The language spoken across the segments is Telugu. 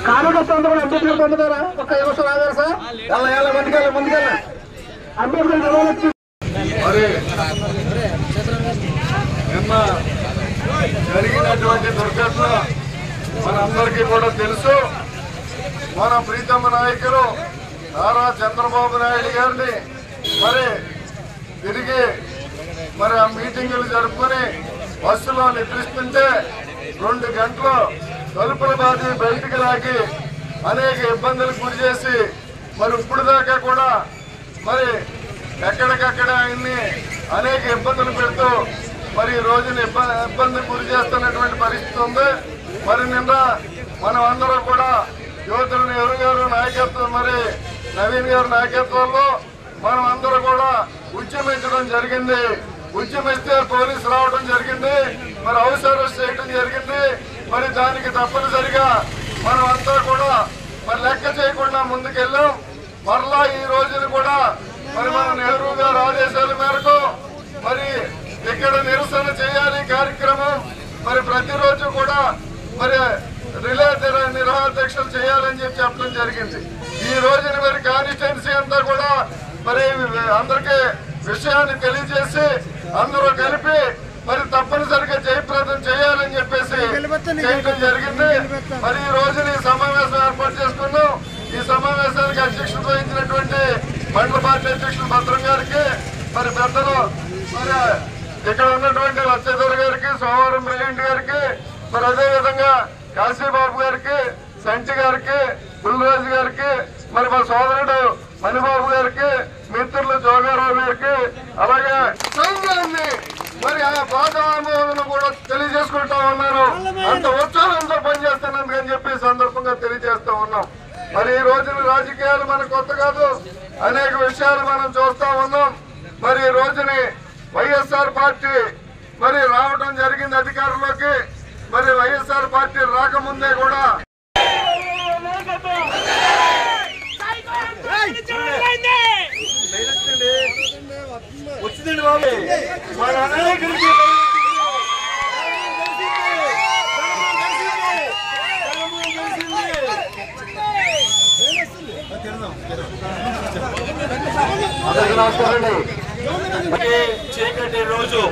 కార్యకర్త అంతా కూడా అంబేద్కర్ పొందుతారా ఒక నిమిషం ఆగారు సార్ ఎలా ఎలా ముందుకెళ్ళ ముందుకెళ్ళ అంబేద్కర్ నిర్వహించి మరి నిన్న జరిగినటువంటి దుర్ఘటన మనందరికీ కూడా తెలుసు మన ప్రీతమ నాయకులు నారా చంద్రబాబు నాయుడు గారిని మరి తిరిగి మరి ఆ మీటింగులు జరుపుకొని బస్సులో నిద్రిస్తుంటే రెండు గంటలు తలుపుల బాధి బయటికి లాగి అనేక ఇబ్బందులకు గురి చేసి మరి ఇప్పుడు దాకా కూడా మరి ఎక్కడికక్కడ ఆయన్ని అనేక ఇబ్బందులు పెడుతూ మరి ఈ రోజున ఇబ్బ- ఇబ్బందికి గురి చేస్తున్నటువంటి పరిస్థితి ఉంది మరి నిన్న మనం అందరం కూడా యువతులు నెహ్రూ గారు నాయకత్వం మరి నవీన్ గారి నాయకత్వంలో మనం అందరూ కూడా ఉద్యమించడం జరిగింది ఉద్యమిస్తే పోలీసు రావడం జరిగింది మరి హౌస్ అరెస్ట్ చేయడం జరిగింది మరి దానికి తప్పనిసరిగా మనం అంతా కూడా మరి లెక్క చేయకుండా ముందుకెళ్ళాం మరలా ఈ రోజున కూడా మరి మన నెహ్రూ గారి ఆదేశాల మేరకు మరి ఇక్కడ నిరసన చేయాలి కార్యక్రమం మరి ప్రతిరోజు కూడా మరి రిలే నిర- నిరాధ్యక్షలు చేయాలని చెప్పి చెప్పడం జరిగింది ఈ రోజున మరి కాన్స్టిట్యున్సీ అంతా కూడా మరి అందరికీ విషయాన్ని తెలియజేసి అందరూ కలిపి మరి తప్పనిసరిగా జయప్రదం చేయాలని చెప్పేసి చేయడం జరిగింది మరి ఈ రోజున ఈ సమావేశం ఏర్పాటు చేసుకున్నాం ఈ సమావేశానికి అధ్యక్షత వహించినటువంటి మండల పార్టీ అధ్యక్షులు భద్రం గారికి మరి పెద్దలు మరి ఇక్కడ ఉన్నటువంటి లచ్చదర్ గారికి సోమవారం బ్రిలియంట్ గారికి మరి అదే విధంగా కాశీబాబు గారికి సంచి గారికి బుల్రాజు గారికి మరి మా సోదరుడు మణిబాబు గారికి మిత్రులు జోగారావు గారికి అలాగే సైన్యాన్ని మరి ఆ పాత ఆమోదను కూడా తెలియజేసుకుంటా ఉన్నారు అంత ఉత్సాహంతో పనిచేస్తున్నందుకు అని చెప్పి ఈ సందర్భంగా తెలియజేస్తా ఉన్నాం మరి ఈ రోజున రాజకీయాలు మనకు కొత్త కాదు అనేక విషయాలు మనం చూస్తా ఉన్నాం మరి ఈ రోజుని వైఎస్ఆర్ పార్టీ మరి రావడం జరిగింది అధికారంలోకి మరి వైఎస్ఆర్ పార్టీ రాకముందే కూడా వచ్చిందండి బాబు మన నాయకుడికి అందరికీ నమస్కారం అండి చీకటి రోజు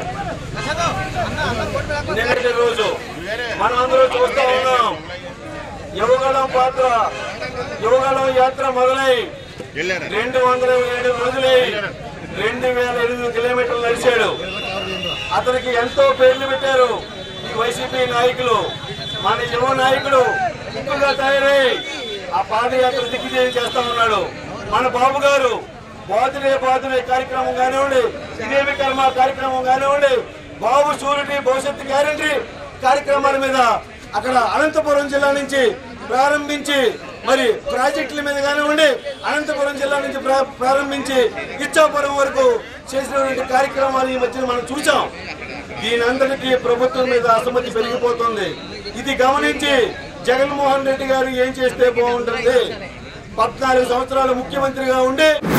నిన్నటి రోజు మనం అందరూ చూస్తా ఉన్నాం యువగళం పాత్ర యువగళం యాత్ర మొదలై రెండు వందల ఏడు రోజులై రెండు వేల ఎనిమిది కిలోమీటర్లు నడిచాడు అతనికి ఎంతో పేర్లు పెట్టారు ఈ వైసీపీ నాయకులు మన యువ నాయకుడు ముక్కుగా తయారై ఆ పాదయాత్ర దిగ్విజయం చేస్తా ఉన్నాడు మన బాబు గారు బాతులే బాతులే కార్యక్రమం కానివ్వండి ఇదేమి కర్మ కార్యక్రమం కానివ్వండి బాబు షూరిటీ భవిష్యత్తు గ్యారంటీ కార్యక్రమాల మీద అక్కడ అనంతపురం జిల్లా నుంచి ప్రారంభించి మరి ప్రాజెక్టుల మీద కానివ్వండి అనంతపురం జిల్లా నుంచి ప్రా- ప్రారంభించి ఇచ్చాపురం వరకు చేసినటువంటి కార్యక్రమాలు ఈ మధ్యన మనం చూసాం దీని అందరికీ ప్రభుత్వం మీద అసమ్మతి పెరిగిపోతుంది ఇది గమనించి జగన్మోహన్ రెడ్డి గారు ఏం చేస్తే బాగుంటుంది పద్నాలుగు సంవత్సరాలు ముఖ్యమంత్రిగా ఉండి